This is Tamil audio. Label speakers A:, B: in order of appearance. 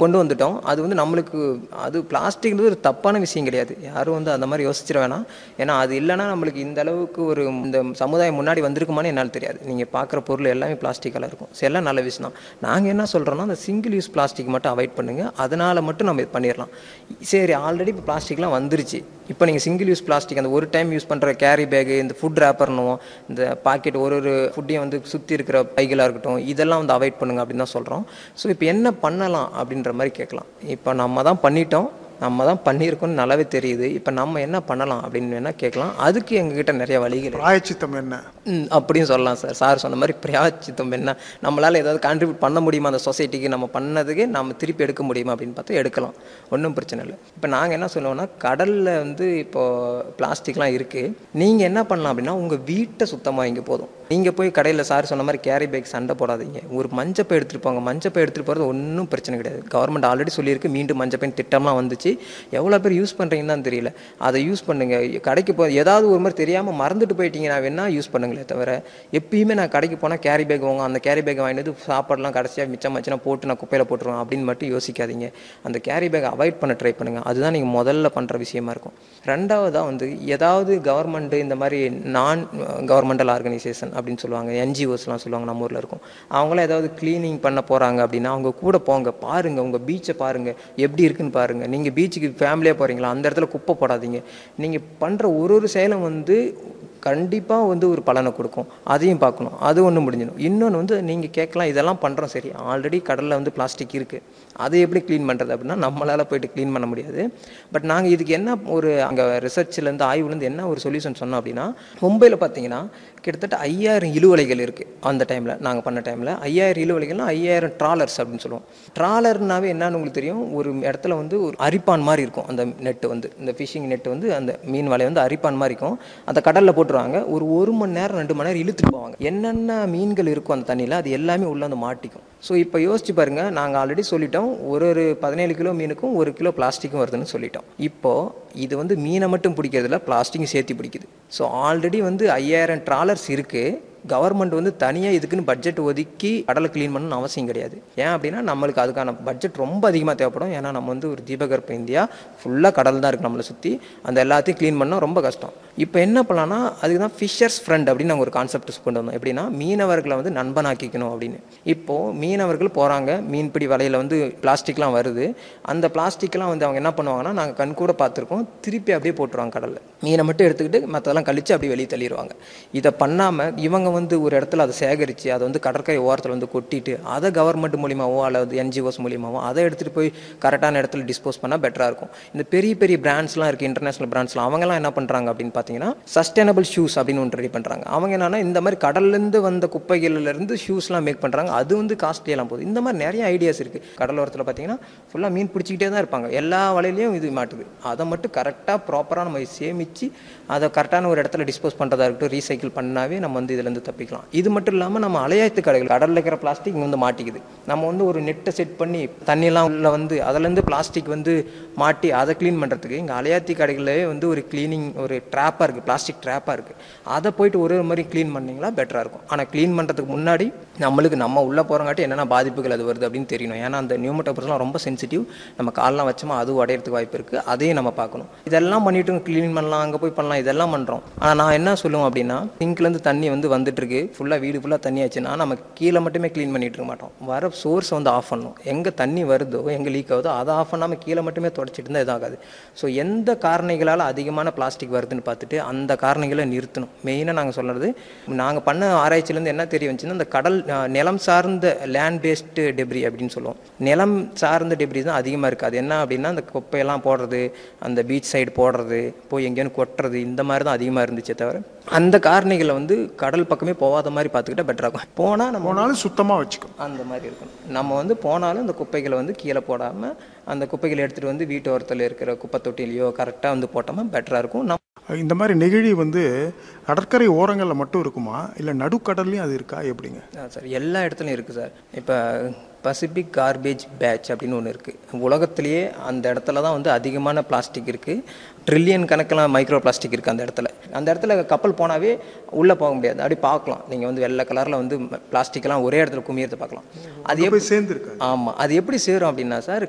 A: கொண்டு வந்துட்டோம் அது வந்து நம்மளுக்கு அது பிளாஸ்டிக்ன்றது ஒரு தப்பான விஷயம் கிடையாது யாரும் வந்து அந்த மாதிரி யோசிச்சிட வேணாம் ஏன்னா அது இல்லைன்னா நம்மளுக்கு இந்த அளவுக்கு ஒரு இந்த சமுதாயம் முன்னாடி வந்திருக்குமான்னு என்னால் தெரியாது நீங்கள் பார்க்குற பொருள் எல்லாமே பிளாஸ்டிக்கால இருக்கும் சரி எல்லாம் நல்ல விஷயம் தான் நாங்கள் என்ன சொல்கிறோன்னா அந்த சிங்கிள் யூஸ் பிளாஸ்டிக் மட்டும் அவாய்ட் பண்ணுங்கள் அதனால் மட்டும் நம்ம இது பண்ணிடலாம் சரி ஆல்ரெடி இப்போ பிளாஸ்டிக்லாம் வந்துருச்சு இப்போ நீங்கள் சிங்கிள் யூஸ் பிளாஸ்டிக் அந்த ஒரு டைம் யூஸ் பண்ணுற கேரி பேகு இந்த ஃபுட் ரேப்பர்னுவோம் இந்த பாக்கெட் ஒரு ஒரு ஃபுட்டையும் வந்து சுற்றி இருக்கிற பைகளாக இருக்கட்டும் இதெல்லாம் வந்து அவாய்ட் பண்ணுங்க அப்படின்னு தான் சொல்கிறோம் ஸோ இப்போ என்ன பண்ணலாம் அப்படின்ற மாதிரி கேட்கலாம் இப்போ நம்ம தான் பண்ணிட்டோம் நம்ம தான் பண்ணியிருக்கோம்னு நல்லாவே தெரியுது இப்போ நம்ம என்ன பண்ணலாம் அப்படின்னு வேணால் கேட்கலாம் அதுக்கு எங்ககிட்ட நிறைய வழிகள் இருக்கு.
B: பிராயச்சித்தம் என்ன
A: ம், அப்படின்னு சொல்லலாம் சார் சார் சொன்ன மாதிரி பிரியாச்சித்தம் என்ன நம்மளால் ஏதாவது கான்ட்ரிபியூட் பண்ண முடியுமா அந்த சொசைட்டிக்கு நம்ம பண்ணதுக்கு நம்ம திருப்பி எடுக்க முடியுமா அப்படின்னு பார்த்து எடுக்கலாம் ஒன்றும் பிரச்சனை இல்லை இப்போ நாங்கள் என்ன சொல்லுவோம்னா கடலில் வந்து இப்போ பிளாஸ்டிக்லாம் இருக்குது நீங்கள் என்ன பண்ணலாம் அப்படின்னா உங்கள் வீட்டை சுத்தமாக இங்கே போதும் நீங்கள் போய் கடையில் சார் சொன்ன மாதிரி கேரி பேக் சண்டை போடாதீங்க ஒரு மஞ்சப்பை எடுத்துகிட்டு போங்க மஞ்சப்பை எடுத்துகிட்டு போகிறது ஒன்றும் பிரச்சனை கிடையாது கவர்மெண்ட் ஆல்ரெடி சொல்லியிருக்கு மீண்டும் மஞ்சப்பைன்னு திட்டம்லாம் வந்துச்சு எவ்வளோ பேர் யூஸ் பண்ணுறீங்கன்னு தான் தெரியல அதை யூஸ் பண்ணுங்கள் கடைக்கு போ ஏதாவது ஒரு மாதிரி தெரியாமல் மறந்துட்டு போயிட்டீங்கன்னா வேணா யூஸ் பண்ணுங்களே தவிர எப்பயுமே நான் கடைக்கு போனால் கேரி பேக் வாங்க அந்த கேரி பேக் வாங்கிட்டு வந்து சாப்பாடுலாம் கடைசியாக மிச்சம் மச்சுனா போட்டு நான் குப்பையில் போட்டுருவேன் அப்படின்னு மட்டும் யோசிக்காதீங்க அந்த கேரி பேக் அவாய்ட் பண்ண ட்ரை பண்ணுங்கள் அதுதான் நீங்கள் முதல்ல பண்ணுற விஷயமா இருக்கும் ரெண்டாவதாக வந்து ஏதாவது கவர்மெண்ட் இந்த மாதிரி நான் கவர்மெண்டல் ஆர்கனைசேஷன் அப்படின்னு சொல்லுவாங்க என்ஜிஓஸ்லாம் சொல்லுவாங்க நம்ம ஊரில் இருக்கும் அவங்களாம் ஏதாவது க்ளீனிங் பண்ண போகிறாங்க அப்படின்னா அவங்க கூட போங்க பாருங்கள் உங்கள் பீச்சை பாருங்கள் எப்படி இருக்குன்னு பாருங்கள் நீங்கள் பீச்சுக்கு ஃபேமிலியாக போகிறீங்களா அந்த இடத்துல குப்பை போடாதீங்க நீங்கள் பண்ணுற ஒரு ஒரு செயலும் வந்து கண்டிப்பாக வந்து ஒரு பலனை கொடுக்கும் அதையும் பார்க்கணும் அது ஒன்று முடிஞ்சிடும் இன்னொன்று வந்து நீங்கள் கேட்கலாம் இதெல்லாம் பண்ணுறோம் சரி ஆல்ரெடி கடலில் வந்து பிளாஸ்டிக் இருக்குது அதை எப்படி க்ளீன் பண்ணுறது அப்படின்னா நம்மளால் போயிட்டு க்ளீன் பண்ண முடியாது பட் நாங்கள் இதுக்கு என்ன ஒரு அங்கே ரிசர்ச்லேருந்து ஆய்வுலேருந்து என்ன ஒரு சொல்யூஷன் சொன்னோம் அப்படின்னா மும்பையில் பார்த்தீங்கன்னா கிட்டத்தட்ட ஐயாயிரம் இழுவலைகள் இருக்குது அந்த டைமில் நாங்கள் பண்ண டைமில் ஐயாயிரம் இழுவலைகள்னா ஐயாயிரம் ட்ராலர்ஸ் அப்படின்னு சொல்லுவோம் ட்ராலர்னாவே என்னன்னு உங்களுக்கு தெரியும் ஒரு இடத்துல வந்து ஒரு அரிப்பான் மாதிரி இருக்கும் அந்த நெட்டு வந்து இந்த ஃபிஷிங் நெட்டு வந்து அந்த மீன் வலை வந்து அரிப்பான் மாதிரி இருக்கும் அந்த கடலில் போட்டுருவாங்க ஒரு ஒரு மணி நேரம் ரெண்டு மணி நேரம் இழுத்துட்டு போவாங்க என்னென்ன மீன்கள் இருக்கும் அந்த தண்ணியில் அது எல்லாமே உள்ளே வந்து மாட்டிக்கும் ஸோ இப்போ யோசிச்சு பாருங்க நாங்கள் ஆல்ரெடி சொல்லிட்டோம் ஒரு ஒரு பதினேழு கிலோ மீனுக்கும் ஒரு கிலோ பிளாஸ்டிக்கும் வருதுன்னு சொல்லிட்டோம் இப்போ இது வந்து மீனை மட்டும் பிடிக்கிறதுல பிளாஸ்டிக்கும் சேர்த்து பிடிக்குது ஸோ ஆல்ரெடி வந்து ஐயாயிரம் ட்ராலர்ஸ் இருக்குது கவர்மெண்ட் வந்து தனியாக இதுக்குன்னு பட்ஜெட் ஒதுக்கி கடலை க்ளீன் பண்ணணும்னு அவசியம் கிடையாது ஏன் அப்படின்னா நம்மளுக்கு அதுக்கான பட்ஜெட் ரொம்ப அதிகமாக தேவைப்படும் ஏன்னா நம்ம வந்து ஒரு தீபகற்ப இந்தியா ஃபுல்லாக கடல் தான் இருக்குது நம்மளை சுற்றி அந்த எல்லாத்தையும் க்ளீன் பண்ணால் ரொம்ப கஷ்டம் இப்போ என்ன பண்ணலாம்னா அதுக்கு தான் ஃபிஷர்ஸ் ஃப்ரெண்ட் அப்படின்னு நாங்கள் ஒரு கான்செப்ட் கொண்டு வந்தோம் எப்படின்னா மீனவர்களை வந்து நண்பனாக்கிக்கணும் அப்படின்னு இப்போது மீனவர்கள் போகிறாங்க மீன்பிடி வலையில் வந்து பிளாஸ்டிக்லாம் வருது அந்த பிளாஸ்டிக்லாம் வந்து அவங்க என்ன பண்ணுவாங்கன்னா நாங்கள் கண் கூட பார்த்துருக்கோம் திருப்பி அப்படியே போட்டுருவாங்க கடலில் மீனை மட்டும் எடுத்துக்கிட்டு மற்றதெல்லாம் கழித்து அப்படியே வெளியே தள்ளிடுவாங்க இதை பண்ணாமல் இவங்க வந்து ஒரு இடத்துல அதை சேகரித்து அதை வந்து கடற்கரை ஓரத்தில் வந்து கொட்டிட்டு அதை கவர்மெண்ட் மூலியமாவோ அல்லது என்ஜிஓஸ் மூலியமாவோ அதை எடுத்துகிட்டு போய் கரெக்டான இடத்துல டிஸ்போஸ் பண்ணால் பெட்டராக இருக்கும் இந்த பெரிய பெரிய பிராண்ட்ஸ்லாம் இருக்குது இன்டர்நேஷனல் பிராண்ட்ஸ்லாம் அவங்கலாம் என்ன பண்ணுறாங்க அப்படின்னு பார்த்தீங்கன்னா சஸ்டைனபிள் ஷூஸ் அப்படின்னு ஒன்று ரெடி பண்ணுறாங்க அவங்க என்னன்னா இந்த மாதிரி கடல்லேருந்து வந்த குப்பைகள்லேருந்து ஷூஸ்லாம் மேக் பண்ணுறாங்க அது வந்து காஸ்ட்லியெல்லாம் போகுது இந்த மாதிரி நிறைய ஐடியாஸ் இருக்குது கடலோரத்தில் பார்த்தீங்கன்னா ஃபுல்லாக மீன் பிடிச்சிக்கிட்டே தான் இருப்பாங்க எல்லா வலையிலையும் இது மாட்டுது அதை மட்டும் கரெக்டாக ப்ராப்பராக நம்ம சேமித்து அதை கரெக்டான ஒரு இடத்துல டிஸ்போஸ் பண்ணுறதா இருக்கட்டும் ரீசைக்கிள் பண்ணாவே நம்ம வந்து இதுலேருந்து தப்பிக்கலாம் இது மட்டும் இல்லாமல் நம்ம அலையாத்து கடைகள் கடலில் இருக்கிற பிளாஸ்டிக் இங்கே வந்து மாட்டிக்குது நம்ம வந்து ஒரு நெட்டை செட் பண்ணி தண்ணியெல்லாம் உள்ள வந்து அதுலேருந்து பிளாஸ்டிக் வந்து மாட்டி அதை க்ளீன் பண்ணுறதுக்கு இங்கே அலையாத்தி கடைகளே வந்து ஒரு க்ளீனிங் ஒரு ட்ராப்பாக இருக்குது பிளாஸ்டிக் ட்ராப்பாக இருக்குது அதை போயிட்டு ஒரு ஒரு மாதிரி க்ளீன் பண்ணிங்களா பெட்டராக இருக்கும் ஆனால் க்ளீன் பண்ணுறதுக்கு முன்னாடி நம்மளுக்கு நம்ம உள்ளே போகிறங்காட்டி என்னென்ன பாதிப்புகள் அது வருது அப்படின்னு தெரியணும் ஏன்னா அந்த நியூமட்டோபர்ஸ்லாம் ரொம்ப சென்சிட்டிவ் நம்ம கால்லாம் வச்சோமா அது உடையறதுக்கு வாய்ப்பு இருக்குது அதையும் நம்ம பார்க்கணும் இதெல்லாம் பண்ணிட்டு க்ளீன் பண்ணலாம் அங்கே போய் பண்ணலாம் இதெல்லாம் பண்ணுறோம் ஆனால் நான் என்ன சொல்லுவேன் அப்படின்னா சிங்க்லேருந்து தண்ணி வந்து வந்துட்டு இருக்கு ஃபுல்லாக வீடு ஃபுல்லாக தண்ணி ஆச்சுன்னா நம்ம கீழே மட்டுமே க்ளீன் பண்ணிட்டு இருக்க மாட்டோம் வர சோர்ஸ் வந்து ஆஃப் பண்ணணும் எங்கே தண்ணி வருதோ எங்கே லீக் ஆகுதோ அதை ஆஃப் பண்ணாமல் கீழே மட்டுமே தொடச்சிட்டு இருந்தால் இதாகாது ஸோ எந்த காரணிகளால் அதிகமான பிளாஸ்டிக் வருதுன்னு பார்த்துட்டு அந்த காரணிகளை நிறுத்தணும் மெயினாக நாங்கள் சொல்கிறது நாங்கள் பண்ண ஆராய்ச்சியிலேருந்து என்ன தெரிய வந்துச்சுன்னா இந்த கடல் அஹ், நிலம் சார்ந்த லேண்ட் பேஸ்டு டெப்ரி அப்படின்னு சொல்லுவோம் நிலம் சார்ந்த டெப்ரி தான் அதிகமாக இருக்குது அது என்ன அப்படின்னா அந்த குப்பையெல்லாம் போடுறது அந்த பீச் சைடு போடுறது போய் எங்கேயும் கொட்டுறது இந்த மாதிரி தான் அதிகமாக இருந்துச்சே தவிர அந்த காரணிகளை வந்து கடல் பக்கமே போகாத மாதிரி பார்த்துக்கிட்டா பெட்டராக இருக்கும் போனால் நம்ம
B: போனாலும் சுத்தமாக வச்சுக்கணும்
A: அந்த மாதிரி இருக்கணும் நம்ம வந்து போனாலும் இந்த குப்பைகளை வந்து கீழே போடாமல் அந்த குப்பைகளை எடுத்துகிட்டு வந்து வீட்டு ஓரத்தில் இருக்கிற குப்பை தொட்டிலையோ கரெக்டாக வந்து போட்டோமா பெட்டராக இருக்கும் நம்ம
B: இந்த மாதிரி நெகிழி வந்து கடற்கரை ஓரங்களில் மட்டும் இருக்குமா இல்லை நடுக்கடல்லையும் அது இருக்கா எப்படிங்க
A: ஆ, சார் எல்லா இடத்துலையும் இருக்குது சார் இப்போ பசிபிக் கார்பேஜ் பேட்ச் அப்படின்னு ஒன்று இருக்குது உலகத்திலேயே அந்த இடத்துல தான் வந்து அதிகமான பிளாஸ்டிக் இருக்குது ட்ரில்லியன் கணக்கில் மைக்ரோ பிளாஸ்டிக் இருக்குது அந்த இடத்துல அந்த இடத்துல கப்பல் போனாவே உள்ளே போக முடியாது அப்படி பார்க்கலாம் நீங்கள் வந்து வெள்ளை கலரில் வந்து பிளாஸ்டிக்லாம் ஒரே இடத்துல குமியறதை பார்க்கலாம் அது
B: போய்
A: எப்படி
B: சேர்ந்துருக்காது
A: ஆமாம் அது எப்படி சேரும் அப்படின்னா சார்